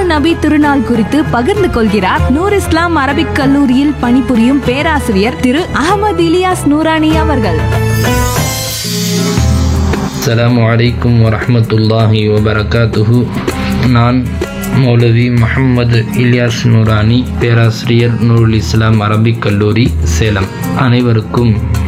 நபி திருநாள் குறித்து பகிர்ந்து கொள்கிறார் நூர் இஸ்லாம் அரபிக் கல்லூரியில் பணிபுரியும் பேராசிரியர் திரு அகமது இலியாஸ் நூரானி அவர்கள் அஸ்ஸலாமு அலைக்கும் வரஹ்மத்துல்லாஹி வபரகாத்துஹு நான் மௌலவி முஹம்மது இலியாஸ் நூரானி பேராசிரியர் நூருல் இஸ்லாம் அரபிக் கல்லூரி சேலம் அனைவருக்கும்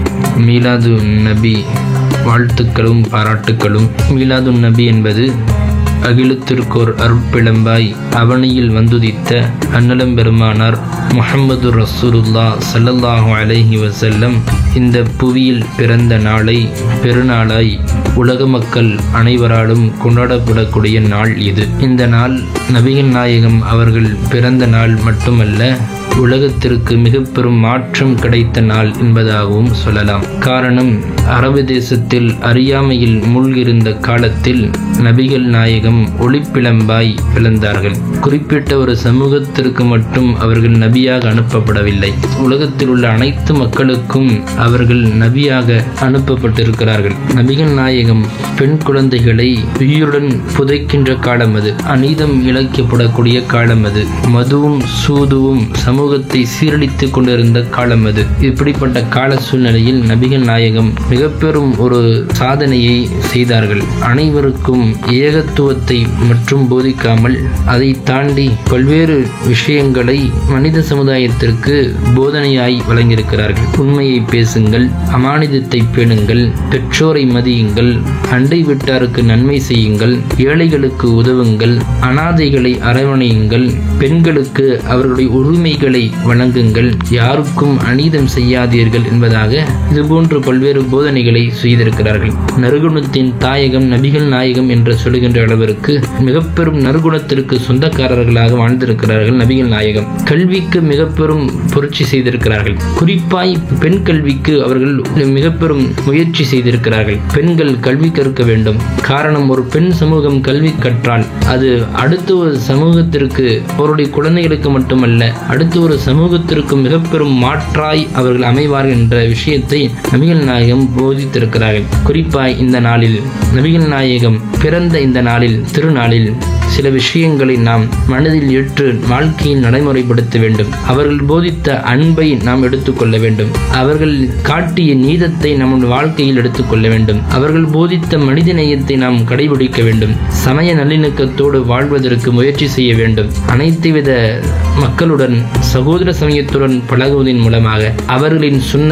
மீலாது நபி வாழ்த்துக்களும் பாராட்டுக்களும் மீலாது நபி என்பது அகிலத்திற்கோர் அருட்பிளம்பாய் அவனியில் வந்துதித்த அன்னலம் பெருமானார் முஹம்மது ரசூலுல்லா ஸல்லல்லாஹு அலைஹி வஸல்லம் இந்த புவியில் பிறந்த நாளை பெருநாளாய் உலக மக்கள் அனைவராலும் கொண்டாடப்படக்கூடிய நாள் இது இந்த நாள் நபிகள் நாயகம் அவர்கள் பிறந்த நாள் மட்டுமல்ல உலகத்திற்கு மிக பெரும் மாற்றம் கிடைத்த நாள் என்பதாகவும் சொல்லலாம் காரணம் அரபு தேசத்தில் அறியாமையில் மூழ்கியிருந்த காலத்தில் நபிகள் நாயகம் ஒளிப்பிளம்பாய் பிளந்தார்கள் குறிப்பிட்ட ஒரு சமூகத்திற்கு மட்டும் அவர்கள் நபியாக அனுப்பப்படவில்லை உலகத்தில் உள்ள அனைத்து மக்களுக்கும் அவர்கள் நபியாக அனுப்பப்பட்டிருக்கிறார்கள் நபிகள் நாயகம் பெண் குழந்தைகளை உயிருடன் புதைக்கின்ற காலம் அது அநீதம் இழைக்கப்படக்கூடிய காலம் அது மதுவும் சூதுவும் சமூகத்தை சீரழித்துக் கொண்டிருந்த காலம் அது இப்படிப்பட்ட கால சூழ்நிலையில் நபிகள் நாயகம் மிக பெரும் ஒரு சாதனையை செய்தார்கள் அனைவருக்கும் ஏகத்துவத்தை மற்றும் போதிக்காமல் அதை தாண்டி பல்வேறு விஷயங்களை மனித சமுதாயத்திற்கு போதனையாய் வழங்கியிருக்கிறார்கள் உண்மையை பேசுங்கள் அமானிதத்தை பேணுங்கள் பெற்றோரை மதியுங்கள் அண்டை வீட்டாருக்கு நன்மை செய்யுங்கள் ஏழைகளுக்கு உதவுங்கள் அனாதைகளை அரவணையுங்கள் பெண்களுக்கு அவர்களுடைய உரிமைகளை வழங்குங்கள் யாருக்கும் அநீதம் செய்யாதீர்கள் என்பதாக இதுபோன்ற பல்வேறு போதனைகளை செய்திருக்கிறார்கள் நறுகுணத்தின் தாயகம் நபிகள் நாயகம் என்று சொல்லுகின்ற அளவிற்கு மிக பெரும் நறுகுணத்திற்கு சொந்தக்காரர்களாக வாழ்ந்திருக்கிறார்கள் நபிகள் நாயகம் கல்விக்கு மிக பெரும் புரட்சி செய்திருக்கிறார்கள் குறிப்பாய் பெண் கல்விக்கு அவர்கள் மிக பெரும் முயற்சி செய்திருக்கிறார்கள் பெண்கள் கல்வி கற்க வேண்டும் காரணம் ஒரு பெண் சமூகம் கல்வி கற்றால் அது அடுத்த ஒரு சமூகத்திற்கு அவருடைய குழந்தைகளுக்கு மட்டுமல்ல அடுத்த ஒரு சமூகத்திற்கு மிக பெரும் மாற்றாய் அவர்கள் அமைவார்கள் என்ற விஷயத்தை நபிகள் நாயகம் போதித்திருக்கிறார்கள் குறிப்பாய் இந்த நாளில் நபிகள் நாயகம் பிறந்த இந்த நாளில் திருநாளில் சில விஷயங்களை நாம் மனதில் ஏற்று வாழ்க்கையில் நடைமுறைப்படுத்த வேண்டும் அவர்கள் போதித்த அன்பை நாம் எடுத்துக்கொள்ள வேண்டும் அவர்கள் காட்டிய நீதத்தை நம்முடைய வாழ்க்கையில் எடுத்துக்கொள்ள வேண்டும் அவர்கள் போதித்த மனித நேயத்தை நாம் கடைபிடிக்க வேண்டும் சமய நல்லிணக்கத்தோடு வாழ்வதற்கு முயற்சி செய்ய வேண்டும் அனைத்து வித மக்களுடன் சகோதர சமயத்துடன் பழகுவதன் மூலமாக அவர்களின் சுண்ண